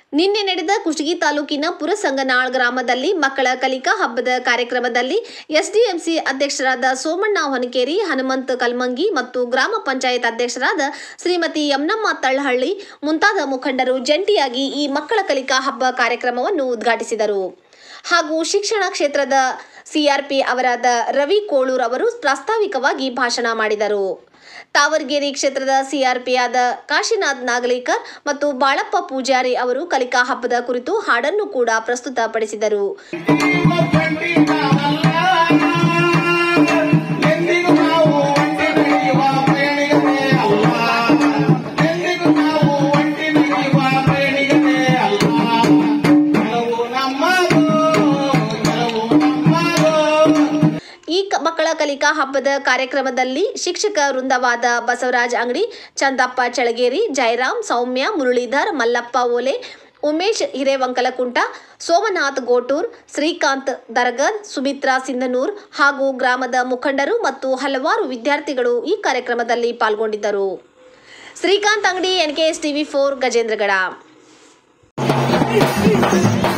ನಿನ್ನೆ ನಡೆದ ಕುಷ್ಟಗಿ ತಾಲೂಕಿನ ಪುರಸಂಗನಾಳ್ ಗ್ರಾಮದಲ್ಲಿ ಮಕ್ಕಳ ಕಲಿಕಾ ಹಬ್ಬದ ಕಾರ್ಯಕ್ರಮದಲ್ಲಿ ಎಸ್ಡಿಎಂಸಿ ಅಧ್ಯಕ್ಷರಾದ ಸೋಮಣ್ಣ ಹೊನಕೇರಿ ಹನುಮಂತ ಕಲ್ಮಂಗಿ ಮತ್ತು ಗ್ರಾಮ ಪಂಚಾಯತ್ ಅಧ್ಯಕ್ಷರಾದ ಶ್ರೀಮತಿ ಯಮ್ನಮ್ಮ ತಳ್ಳಹಳ್ಳಿ ಮುಂತಾದ ಮುಖಂಡರು ಜಂಟಿಯಾಗಿ ಈ ಮಕ್ಕಳ ಕಲಿಕಾ ಹಬ್ಬ ಕಾರ್ಯಕ್ರಮವನ್ನು ಉದ್ಘಾಟಿಸಿದರು ಹಾಗೂ ಶಿಕ್ಷಣ ಕ್ಷೇತ್ರದ ಸಿಆರ್ಪಿ ಅವರಾದ ರವಿ ಕೋಳೂರ್ ಅವರು ಪ್ರಾಸ್ತಾವಿಕವಾಗಿ ಭಾಷಣ ಮಾಡಿದರು ತಾವರ್ಗೇರಿ ಕ್ಷೇತ್ರದ ಸಿಆರ್ಪಿ ಆದ ಕಾಶಿನಾಥ್ ನಾಗಲೇಕರ್ ಮತ್ತು ಬಾಳಪ್ಪ ಪೂಜಾರಿ ಅವರು ಕಲಿಕಾ ಹಬ್ಬದ ಕುರಿತು ಹಾಡನ್ನು ಕೂಡ ಪ್ರಸ್ತುತಪಡಿಸಿದರು ಎಂದಿಗೂ ನಾವು ಒಂಟಿ ನಡೆಯುವ ಪ್ರೇಣಿಗನೇ ಅಲ್ಲ ಎಂದಿಗೂ ನಾವು ಒಂಟಿ ನಡೆಯುವ ಪ್ರೇಣಿಗನೇ ಅಲ್ಲ ಕೆಲವು ನಮ್ಮದು ಕೆಲವು ನಮ್ಮದು ಈ ಕ- ಮಕ್ಕಳ ಕಲಿಕಾ ಹಬ್ಬದ ಕಾರ್ಯಕ್ರಮದಲ್ಲಿ ಶಿಕ್ಷಕ ವೃಂದವಾದ ಬಸವರಾಜ್ ಅಂಗಡಿ ಚಂದಪ್ಪ ಚಳಗೇರಿ ಜಯರಾಮ್ ಸೌಮ್ಯ ಮುರಳೀಧರ್ ಮಲ್ಲಪ್ಪ ಓಲೆ ಉಮೇಶ್ ಹಿರೇವಂಕಲಕುಂಟ ಸೋಮನಾಥ್ ಗೋಟೂರ್ ಶ್ರೀಕಾಂತ್ ದರ್ಗದ್ ಸುಮಿತ್ರಾ ಸಿಂಧನೂರ್ ಹಾಗೂ ಗ್ರಾಮದ ಮುಖಂಡರು ಮತ್ತು ಹಲವಾರು ವಿದ್ಯಾರ್ಥಿಗಳು ಈ ಕಾರ್ಯಕ್ರಮದಲ್ಲಿ ಪಾಲ್ಗೊಂಡಿದ್ದರು ಶ್ರೀಕಾಂತ್ ಅಂಗಡಿ ಎನ್ಕೆಎಸ್ ಟಿವಿ ಫೋರ್ ಗಜೇಂದ್ರಗಡ